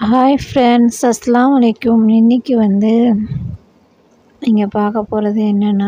hi friends அஸ்ஸலாமு அலைக்கும் இன்றைக்கி வந்து நீங்கள் பார்க்க போகிறது என்னென்னா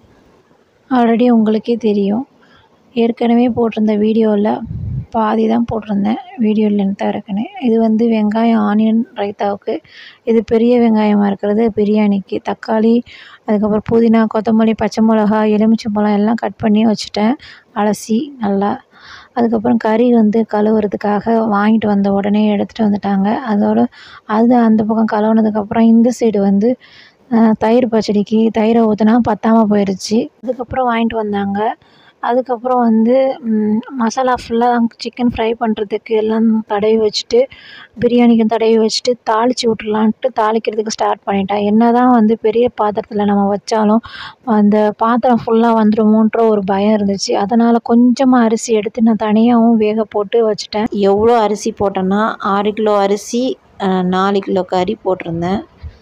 ஆல்ரெடி உங்களுக்கே தெரியும் ஏற்கனவே போட்டிருந்த வீடியோவில் பாதி தான் போட்டிருந்தேன் வீடியோ லென்த்தாக இருக்குன்னு இது வந்து வெங்காயம் ஆனியன் ரைத்தாவுக்கு இது பெரிய வெங்காயமாக இருக்கிறது பிரியாணிக்கு தக்காளி அதுக்கப்புறம் புதினா கொத்தமல்லி பச்சை மிளகா எலுமிச்சம்பழம் எல்லாம் கட் பண்ணி வச்சுட்டேன் அலசி நல்லா அதுக்கப்புறம் கறி வந்து கழுவுறதுக்காக வாங்கிட்டு வந்த உடனே எடுத்துகிட்டு வந்துட்டாங்க அதோட அது அந்த பக்கம் கழுவுனதுக்கப்புறம் இந்த சைடு வந்து தயிர் பச்சடிக்கு தயிரை ஊற்றினா பத்தாமல் போயிடுச்சு அதுக்கப்புறம் வாங்கிட்டு வந்தாங்க அதுக்கப்புறம் வந்து மசாலா ஃபுல்லாக சிக்கன் ஃப்ரை பண்ணுறதுக்கு எல்லாம் தடவி வச்சுட்டு பிரியாணிக்கும் தடவி வச்சுட்டு தாளித்து விட்றலான்ட்டு தாளிக்கிறதுக்கு ஸ்டார்ட் பண்ணிட்டேன் என்ன தான் வந்து பெரிய பாத்திரத்தில் நம்ம வச்சாலும் அந்த பாத்திரம் ஃபுல்லாக வந்துடுமோன்ற ஒரு பயம் இருந்துச்சு அதனால் கொஞ்சமாக அரிசி எடுத்து நான் தனியாகவும் வேக போட்டு வச்சுட்டேன் எவ்வளோ அரிசி போட்டேன்னா ஆறு கிலோ அரிசி நாலு கிலோ கறி போட்டிருந்தேன்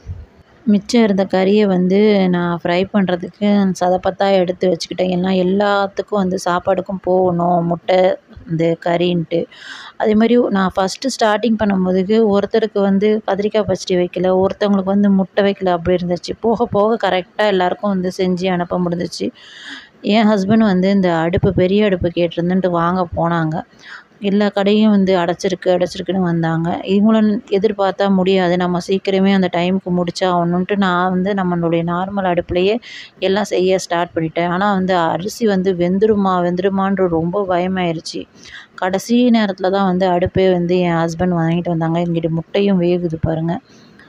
மிச்சம் இருந்த கறியை வந்து நான் ஃப்ரை பண்ணுறதுக்கு சதப்பத்தாக எடுத்து வச்சுக்கிட்டேன் ஏன்னா எல்லாத்துக்கும் வந்து சாப்பாடுக்கும் போகணும் முட்டை இந்த கறின்ட்டு அதே மாதிரி நான் ஃபஸ்ட்டு ஸ்டார்டிங் பண்ணும்போதுக்கு ஒருத்தருக்கு வந்து கத்திரிக்காய் பச்சடி வைக்கல ஒருத்தவங்களுக்கு வந்து முட்டை வைக்கல அப்படி இருந்துச்சு போக போக கரெக்டாக எல்லாேருக்கும் வந்து செஞ்சு அனுப்ப முடிஞ்சிச்சு என் ஹஸ்பண்ட் வந்து இந்த அடுப்பு பெரிய அடுப்பு கேட்டிருந்துன்ட்டு வாங்க போனாங்க எல்லா கடையும் வந்து அடைச்சிருக்கு அடைச்சிருக்குன்னு வந்தாங்க இவங்களும் எதிர்பார்த்தா முடியாது நம்ம சீக்கிரமே அந்த டைமுக்கு முடிச்சா ஆகணுன்ட்டு நான் வந்து நம்மளுடைய நார்மல் அடுப்புலையே எல்லாம் செய்ய ஸ்டார்ட் பண்ணிட்டேன் ஆனால் வந்து அரிசி வந்து வெந்துருமா வெந்துருமான்ற ரொம்ப பயமாயிருச்சு கடைசி நேரத்தில் தான் வந்து அடுப்பே வந்து என் ஹஸ்பண்ட் வாங்கிட்டு வந்தாங்க இங்கிட்டு முட்டையும் வேகுது பாருங்கள்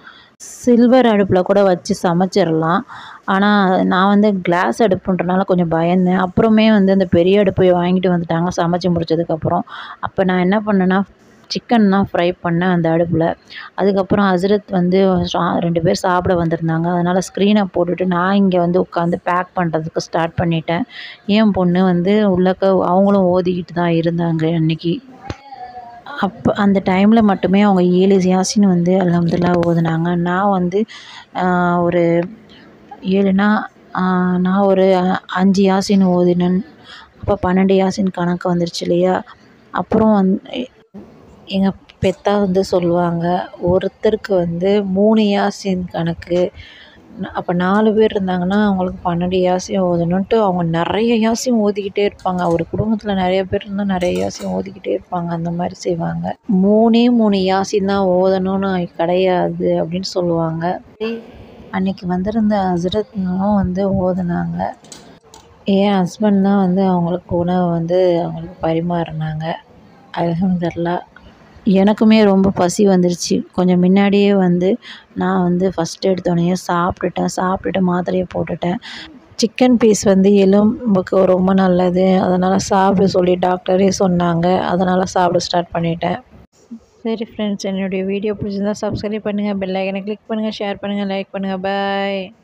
சில்வர் அடுப்பில் கூட வச்சு சமைச்சிடலாம் ஆனால் நான் வந்து கிளாஸ் அடுப்புன்றனால கொஞ்சம் பயந்தேன் அப்புறமே வந்து அந்த பெரிய அடுப்பை வாங்கிட்டு வந்துட்டாங்க சமைச்சு முடிச்சதுக்கப்புறம் அப்போ நான் என்ன பண்ணேன்னா சிக்கன் தான் ஃப்ரை பண்ணேன் அந்த அடுப்பில் அதுக்கப்புறம் ஹசரத் வந்து ரெண்டு பேர் சாப்பிட வந்திருந்தாங்க அதனால் ஸ்க்ரீனை போட்டுட்டு நான் இங்கே வந்து உட்காந்து பேக் பண்ணுறதுக்கு ஸ்டார்ட் பண்ணிட்டேன் என் பொண்ணு வந்து உள்ளக்க அவங்களும் ஓதிக்கிட்டு தான் இருந்தாங்க அன்றைக்கி அப்போ அந்த டைமில் மட்டுமே அவங்க ஏழு யாசின் வந்து அலமதுல்லா ஓதுனாங்க நான் வந்து ஒரு ஏழுனா நான் ஒரு அஞ்சு யாசின் ஓதினேன் அப்போ பன்னெண்டு யாசின் கணக்கு வந்துருச்சு இல்லையா அப்புறம் வந் எங்கள் பெத்தா வந்து சொல்லுவாங்க ஒருத்தருக்கு வந்து மூணு யாசின் கணக்கு அப்போ நாலு பேர் இருந்தாங்கன்னா அவங்களுக்கு பன்னெண்டு யாசியம் ஓதணுன்ட்டு அவங்க நிறைய யாசியம் ஓதிக்கிட்டே இருப்பாங்க ஒரு குடும்பத்தில் நிறைய பேர் இருந்தால் நிறைய யாசியம் ஓதிக்கிட்டே இருப்பாங்க அந்த மாதிரி செய்வாங்க மூணே மூணு யாசின் தான் ஓதணும்னு கிடையாது அப்படின்னு சொல்லுவாங்க அன்றைக்கி வந்திருந்த ஹசரத்னும் வந்து ஓதுனாங்க என் ஹஸ்பண்ட் தான் வந்து அவங்களுக்கு உணவை வந்து அவங்களுக்கு பரிமாறினாங்க அலமதுல்லா எனக்குமே ரொம்ப பசி வந்துருச்சு கொஞ்சம் முன்னாடியே வந்து நான் வந்து ஃபஸ்ட்டு எடுத்தோடனே சாப்பிட்டுட்டேன் சாப்பிட்டுட்டு மாத்திரையை போட்டுட்டேன் சிக்கன் பீஸ் வந்து எலும்புக்கு ரொம்ப நல்லது அதனால் சாப்பிட சொல்லி டாக்டரே சொன்னாங்க அதனால் சாப்பிட ஸ்டார்ட் பண்ணிட்டேன் சரி ஃப்ரெண்ட்ஸ் என்னுடைய வீடியோ பிடிச்சிருந்தா சப்ஸ்கிரைப் பண்ணுங்கள் பெல் ஐக்கனை கிளிக் பண்ணுங்கள் ஷேர் பண்ணுங்கள் லைக் பண்ணுங்கள் பாய்